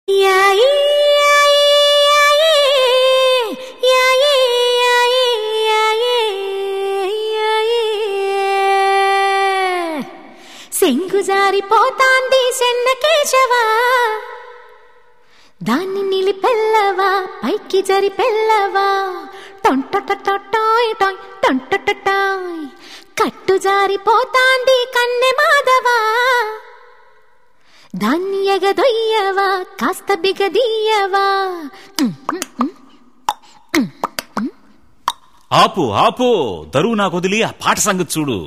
సెంగు జారిపోతాంది సెన్న కేశవా దాన్ని నిలిపెల్లవా పైకి జరి పెల్లవా టొంటొటొటొటాయ్ టాయ్ టొంటొటొటాయ్ కట్టు జారిపోతాంది కన్నె మాధవా దాన్ని ఎగదొయ్యవా కాస్త బిగదీయవా ఆపు ఆపు దరువు నాకు వదిలి ఆ పాట సంగతి చూడు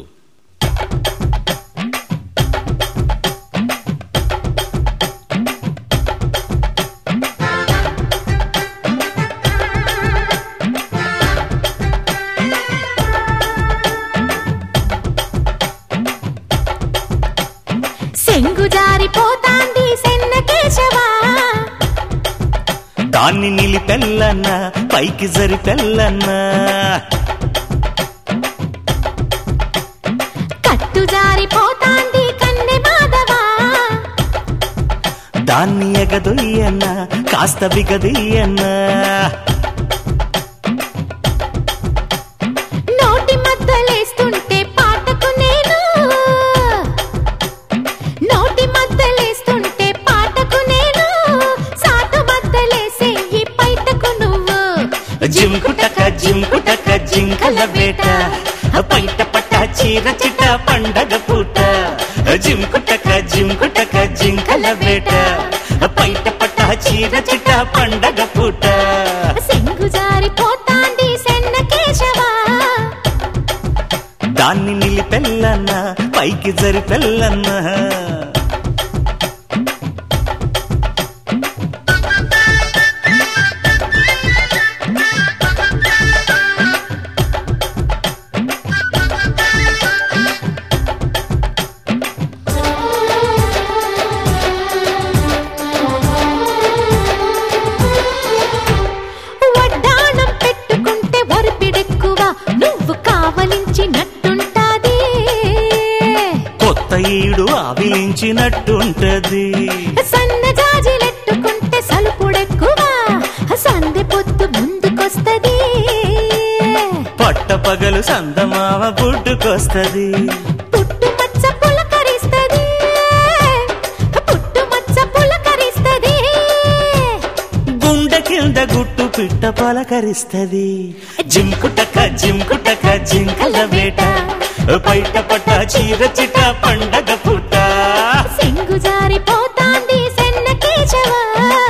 సెంగు జారిపోతాంది సెన్న కేశవా దాన్ని నిలిపెల్లన్న పైకి జరిపెల్లన్న కట్టు జారిపోతాంది కన్నె మాధవా దాన్ని ఎగదొయ్యన్న కాస్త బిగదీయన్న నోటి మద్దలేస్తుంటే పాటకు నేను నోటి మద్దలేస్తుంటే పాటకు నేను సాటు మద్దలేసే ఈ పైటకు నువ్వు జింకుటక జింకుటక జింకల వేట పైట పట్ట చీర చిట పండగ పూట జింకుటక జింకుటక జింకల వేట పైట పట్ట చీర చిట పండగ పూట సెంగు జారిపోతాంది సెన్న కేశవా దాన్ని నిలిపెల్లన్న పైకి జరిపెల్లన్న వడ్డాణం పెట్టుకుంటే వరిపిడెక్కువ నువ్వు కావలించినట్టుంటాది కొత్త ఈడు ఆవిలించినట్టుంటది సన్నజాజిలెట్టుకుంటే సలుపుడెక్కువ సందె పొత్తు ముందుకొస్తది పట్ట పగలు సందమామ పుట్టుకొస్తది పుట్టుమచ్చ పులకరిస్తది పుట్టుమచ్చ పులకరిస్తది గుండె కింద గుట్టు పిట్ట పలకరిస్తది జింకుటక జింకుటక జింకల వేట పైట పట్ట చీర చిట పండగ పుట్ట సింగు జారిపోతాంది సెన్న కేశవా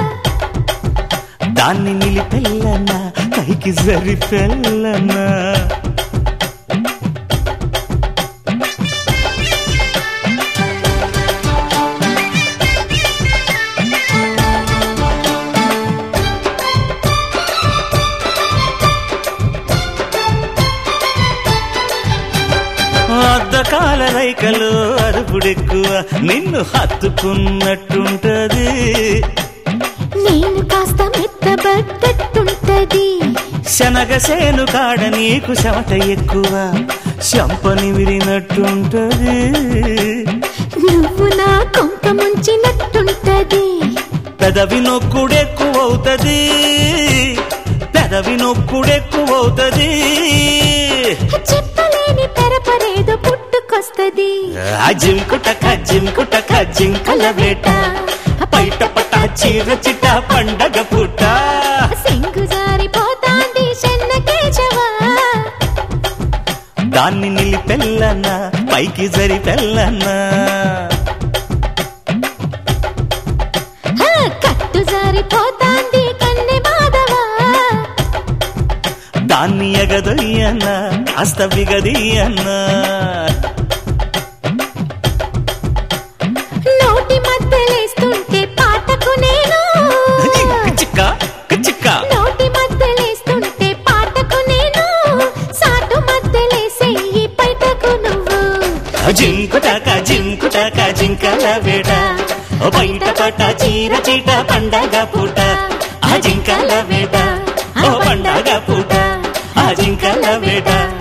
దాన్ని నిలిపెల్లన్న పైకి జరిపెల్లన్న అద్దకాల రైకలు అరుపుడెక్కువ నిన్ను హత్తుకున్నట్టుంటది నేను కాస్త మెత్తబడ్డట్టుంటది శనగసేను కాడ నీకు చెమట ఎక్కువ శంపని విరినట్టుంటది నువ్వు నా కొంక ముంచినట్టుంటది పెదవి నొక్కుడెక్కువవుతది పెదవి నొక్కుడెక్కువవుతది చెప్పలేని పెరపరేదో పుట్టుకొస్తది ఆ జింకుటక జింకుటక జింకల వేట పైట పట చీర చిట పండగ పుట్ట సింగు జారిపోతాంది చెన్న కేశవా దాన్ని నిలిపెల్లన్న పైకి జరిపెల్లన్న హ, కట్టు జారిపోతాంది కన్నె మాధవా దాన్ని ఎగదొయ్యన్న కాస్త బిగదీయన్న నోటి మధ్యలేస్తుంటే పాటకు నేను చిక్క చిక్క నోటి మధ్యలేస్తుంటే పాటకు నేను సాటు మధ్యలేసే ఈ పైటకు నువ్వు జింకుటాక జింకుటాక జింకల వేట ఓ బయట పట చీర చీట పండగ పూట ఆ జింకల వేట ఓ పండగ పూట ఆ జింకల వేట